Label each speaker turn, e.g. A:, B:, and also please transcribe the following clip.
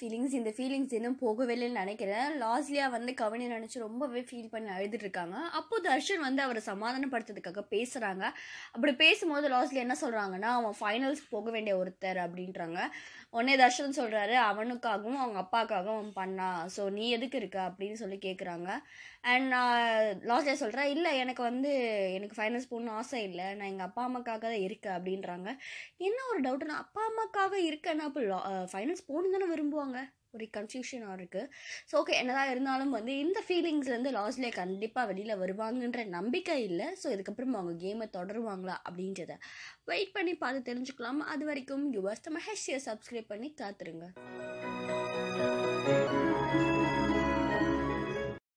A: feelings இந்த feelings இன்னும் போகவே இல்லைன்னு நினைக்கிறேன் லாஸ்லியா வந்து கவினை நினச்சி ரொம்பவே ஃபீல் பண்ணி அழுதுட்டு இருக்காங்க அப்போ தர்ஷன் வந்து அவரை சமாதானப்படுத்துறதுக்காக பேசுகிறாங்க அப்படி பேசும்போது லாஸ்லியா என்ன சொல்கிறாங்கன்னா அவன் ஃபைனல்ஸ் போக வேண்டிய ஒருத்தர் அப்படின்றாங்க உடனே தர்ஷன் சொல்கிறாரு அவனுக்காகவும் அவங்க அப்பாக்காகவும் அவன் பண்ணா ஸோ நீ எதுக்கு இருக்க அப்படின்னு சொல்லி கேட்குறாங்க அண்ட் நான் லாஸ்லியா சொல்கிறேன் இல்லை எனக்கு வந்து எனக்கு ஃபைனல்ஸ் போகணும்னு ஆசை இல்லை நான் எங்கள் அப்பா அம்மாக்காக தான் இருக்கேன் அப்படின்றாங்க என்ன ஒரு டவுட்னா அப்பா அம்மாக்காக இருக்கேன்னா அப்போ ஃபைனல்ஸ் போகணும் தானே விரும்புவாங்க ஒரு கன்ஃபியூஷனாக இருக்குது ஸோ ஓகே என்னதான் இருந்தாலும் வந்து இந்த ஃபீலிங்ஸ்லேருந்து லாஸ்ட்லே கண்டிப்பாக வெளியில் வருவாங்கன்ற நம்பிக்கை இல்லை ஸோ இதுக்கப்புறம் அவங்க கேமை தொடருவாங்களா அப்படின்றத வெயிட் பண்ணி பார்த்து தெரிஞ்சுக்கலாம் அது வரைக்கும் யுவர்ஸ் நம்ம ஹெஷ்யை சப்ஸ்கிரைப் பண்ணி காத்துருங்க